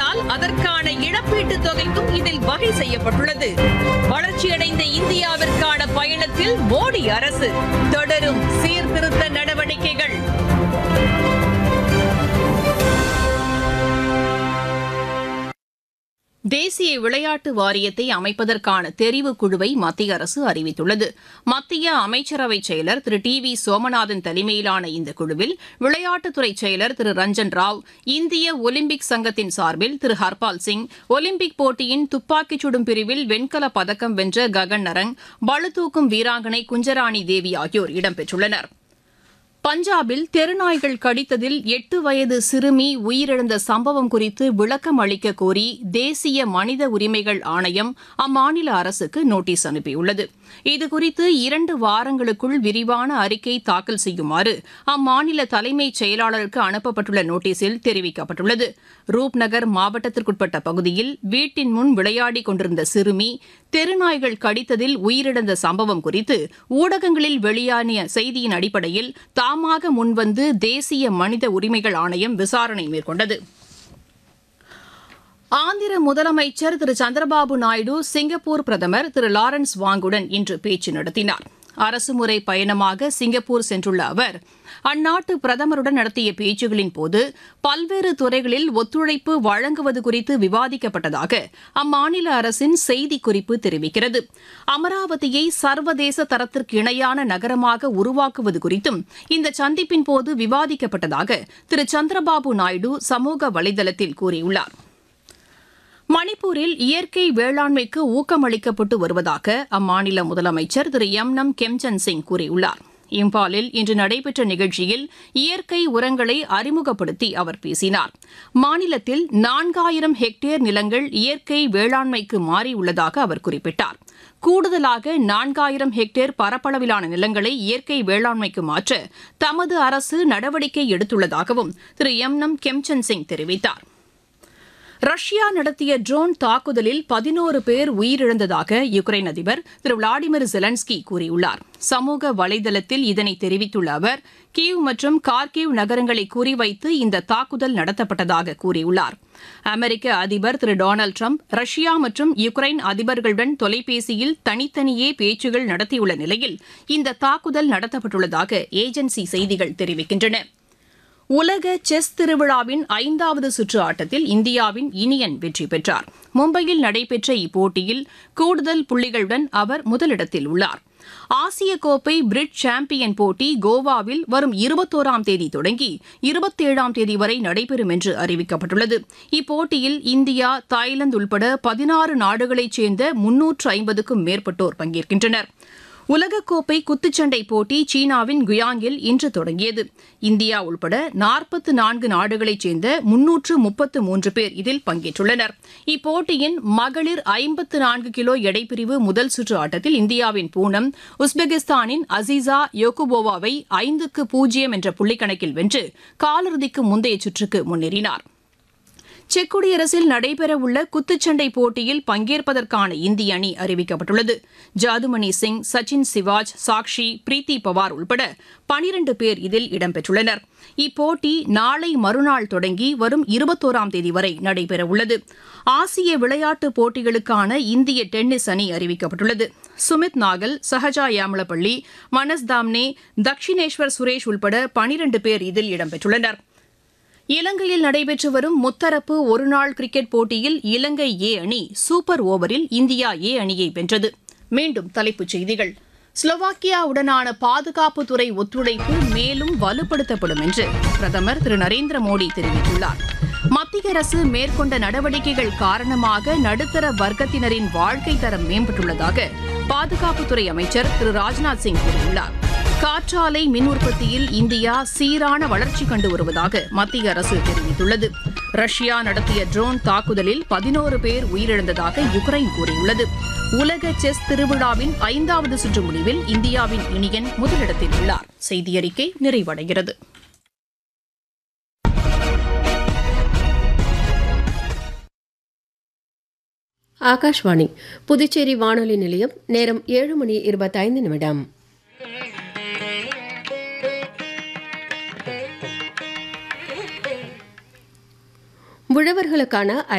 ஏற்பட்டால் அதற்கான இழப்பீட்டுத் தொகைக்கும் இதில் வகை செய்யப்பட்டுள்ளது வளர்ச்சியடைந்த இந்தியாவிற்கான பயணத்தில் மோடி அரசு தொடரும் சீர்திருத்த நடவடிக்கைகள் தேசிய விளையாட்டு வாரியத்தை அமைப்பதற்கான தெரிவு குழுவை மத்திய அரசு அறிவித்துள்ளது மத்திய அமைச்சரவை செயலர் திரு டி வி சோமநாதன் தலைமையிலான இந்த குழுவில் விளையாட்டுத்துறை செயலர் திரு ரஞ்சன் ராவ் இந்திய ஒலிம்பிக் சங்கத்தின் சார்பில் திரு ஹர்பால் சிங் ஒலிம்பிக் போட்டியின் துப்பாக்கிச் சுடும் பிரிவில் வெண்கலப் பதக்கம் வென்ற ககன் நரங் பளுதூக்கும் வீராங்கனை குஞ்சராணி தேவி ஆகியோர் இடம்பெற்றுள்ளனா் பஞ்சாபில் தெருநாய்கள் கடித்ததில் எட்டு வயது சிறுமி உயிரிழந்த சம்பவம் குறித்து விளக்கம் அளிக்க கோரி தேசிய மனித உரிமைகள் ஆணையம் அம்மாநில அரசுக்கு நோட்டீஸ் அனுப்பியுள்ளது இதுகுறித்து இரண்டு வாரங்களுக்குள் விரிவான அறிக்கை தாக்கல் செய்யுமாறு அம்மாநில தலைமைச் செயலாளருக்கு அனுப்பப்பட்டுள்ள நோட்டீஸில் தெரிவிக்கப்பட்டுள்ளது ரூப்நகர் மாவட்டத்திற்குட்பட்ட பகுதியில் வீட்டின் முன் விளையாடிக் கொண்டிருந்த சிறுமி தெருநாய்கள் கடித்ததில் உயிரிழந்த சம்பவம் குறித்து ஊடகங்களில் வெளியான செய்தியின் அடிப்படையில் தாமாக முன்வந்து தேசிய மனித உரிமைகள் ஆணையம் விசாரணை மேற்கொண்டது ஆந்திர முதலமைச்சர் திரு சந்திரபாபு நாயுடு சிங்கப்பூர் பிரதமர் திரு லாரன்ஸ் வாங்குடன் இன்று பேச்சு நடத்தினார் அரசுமுறை பயணமாக சிங்கப்பூர் சென்றுள்ள அவர் அந்நாட்டு பிரதமருடன் நடத்திய பேச்சுகளின் போது பல்வேறு துறைகளில் ஒத்துழைப்பு வழங்குவது குறித்து விவாதிக்கப்பட்டதாக அம்மாநில அரசின் செய்திக்குறிப்பு தெரிவிக்கிறது அமராவதியை சர்வதேச தரத்திற்கு இணையான நகரமாக உருவாக்குவது குறித்தும் இந்த சந்திப்பின் போது விவாதிக்கப்பட்டதாக திரு சந்திரபாபு நாயுடு சமூக வலைதளத்தில் கூறியுள்ளார் மணிப்பூரில் இயற்கை வேளாண்மைக்கு ஊக்கமளிக்கப்பட்டு வருவதாக அம்மாநில முதலமைச்சர் திரு எம் நம் கெம்சந்த் சிங் கூறியுள்ளார் இம்பாலில் இன்று நடைபெற்ற நிகழ்ச்சியில் இயற்கை உரங்களை அறிமுகப்படுத்தி அவர் பேசினார் மாநிலத்தில் நான்காயிரம் ஹெக்டேர் நிலங்கள் இயற்கை வேளாண்மைக்கு மாறியுள்ளதாக அவர் குறிப்பிட்டார் கூடுதலாக நான்காயிரம் ஹெக்டேர் பரப்பளவிலான நிலங்களை இயற்கை வேளாண்மைக்கு மாற்ற தமது அரசு நடவடிக்கை எடுத்துள்ளதாகவும் திரு எம் நம் கெம்சந்த் சிங் தெரிவித்தார் ரஷ்யா நடத்திய ட்ரோன் தாக்குதலில் பதினோரு பேர் உயிரிழந்ததாக யுக்ரைன் அதிபர் திரு விளாடிமிர் ஜெலன்ஸ்கி கூறியுள்ளார் சமூக வலைதளத்தில் இதனை தெரிவித்துள்ள அவர் கீவ் மற்றும் கார்கிவ் நகரங்களை குறிவைத்து இந்த தாக்குதல் நடத்தப்பட்டதாக கூறியுள்ளார் அமெரிக்க அதிபர் திரு டொனால்டு ட்ரம்ப் ரஷ்யா மற்றும் யுக்ரைன் அதிபர்களுடன் தொலைபேசியில் தனித்தனியே பேச்சுகள் நடத்தியுள்ள நிலையில் இந்த தாக்குதல் நடத்தப்பட்டுள்ளதாக ஏஜென்சி செய்திகள் தெரிவிக்கின்றன உலக செஸ் திருவிழாவின் ஐந்தாவது சுற்று ஆட்டத்தில் இந்தியாவின் இனியன் வெற்றி பெற்றார் மும்பையில் நடைபெற்ற இப்போட்டியில் கூடுதல் புள்ளிகளுடன் அவர் முதலிடத்தில் உள்ளார் ஆசிய கோப்பை பிரிட் சாம்பியன் போட்டி கோவாவில் வரும் இருபத்தோராம் தேதி தொடங்கி இருபத்தேழாம் தேதி வரை நடைபெறும் என்று அறிவிக்கப்பட்டுள்ளது இப்போட்டியில் இந்தியா தாய்லாந்து உள்பட பதினாறு நாடுகளைச் சேர்ந்த முன்னூற்று ஐம்பதுக்கும் மேற்பட்டோர் பங்கேற்கின்றனர் உலகக்கோப்பை குத்துச்சண்டை போட்டி சீனாவின் குயாங்கில் இன்று தொடங்கியது இந்தியா உள்பட நாற்பத்து நான்கு நாடுகளைச் சேர்ந்த முன்னூற்று முப்பத்து மூன்று பேர் இதில் பங்கேற்றுள்ளனர் இப்போட்டியின் மகளிர் ஐம்பத்து நான்கு கிலோ எடைப்பிரிவு முதல் சுற்று ஆட்டத்தில் இந்தியாவின் பூனம் உஸ்பெகிஸ்தானின் அசீசா யோகுபோவாவை ஐந்துக்கு பூஜ்ஜியம் என்ற புள்ளிக்கணக்கில் வென்று காலிறுதிக்கு முந்தைய சுற்றுக்கு முன்னேறினார் செக் குடியரசில் நடைபெறவுள்ள குத்துச்சண்டை போட்டியில் பங்கேற்பதற்கான இந்திய அணி அறிவிக்கப்பட்டுள்ளது ஜாதுமணி சிங் சச்சின் சிவாஜ் சாக்ஷி பிரீத்தி பவார் உள்பட பனிரண்டு பேர் இதில் இடம்பெற்றுள்ளனர் இப்போட்டி நாளை மறுநாள் தொடங்கி வரும் இருபத்தோராம் தேதி வரை நடைபெறவுள்ளது ஆசிய விளையாட்டுப் போட்டிகளுக்கான இந்திய டென்னிஸ் அணி அறிவிக்கப்பட்டுள்ளது சுமித் நாகல் சஹஜா யாமலப்பள்ளி மனஸ் தாம்னே தக்ஷினேஸ்வர் சுரேஷ் உள்பட பனிரண்டு பேர் இதில் இடம்பெற்றுள்ளனா் இலங்கையில் நடைபெற்று வரும் முத்தரப்பு ஒருநாள் கிரிக்கெட் போட்டியில் இலங்கை ஏ அணி சூப்பர் ஓவரில் இந்தியா ஏ அணியை வென்றது மீண்டும் தலைப்புச் செய்திகள் ஸ்லோவாக்கியாவுடனான பாதுகாப்புத்துறை ஒத்துழைப்பு மேலும் வலுப்படுத்தப்படும் என்று பிரதமர் திரு நரேந்திர மோடி தெரிவித்துள்ளார் மத்திய அரசு மேற்கொண்ட நடவடிக்கைகள் காரணமாக நடுத்தர வர்க்கத்தினரின் வாழ்க்கை தரம் மேம்பட்டுள்ளதாக பாதுகாப்புத்துறை அமைச்சர் திரு ராஜ்நாத் சிங் கூறியுள்ளார் காற்றாலை மின் உற்பத்தியில் இந்தியா சீரான வளர்ச்சி கண்டு வருவதாக மத்திய அரசு தெரிவித்துள்ளது ரஷ்யா நடத்திய ட்ரோன் தாக்குதலில் பதினோரு பேர் உயிரிழந்ததாக யுக்ரைன் கூறியுள்ளது உலக செஸ் திருவிழாவின் ஐந்தாவது சுற்று முடிவில் இந்தியாவின் இனியன் முதலிடத்தில் உள்ளார் செய்தியறிக்கை நிறைவடைகிறது ஆகாஷ்வாணி புதுச்சேரி வானொலி நிலையம் நேரம் ஏழு மணி இருபத்தைந்து நிமிடம் உழவர்களுக்கான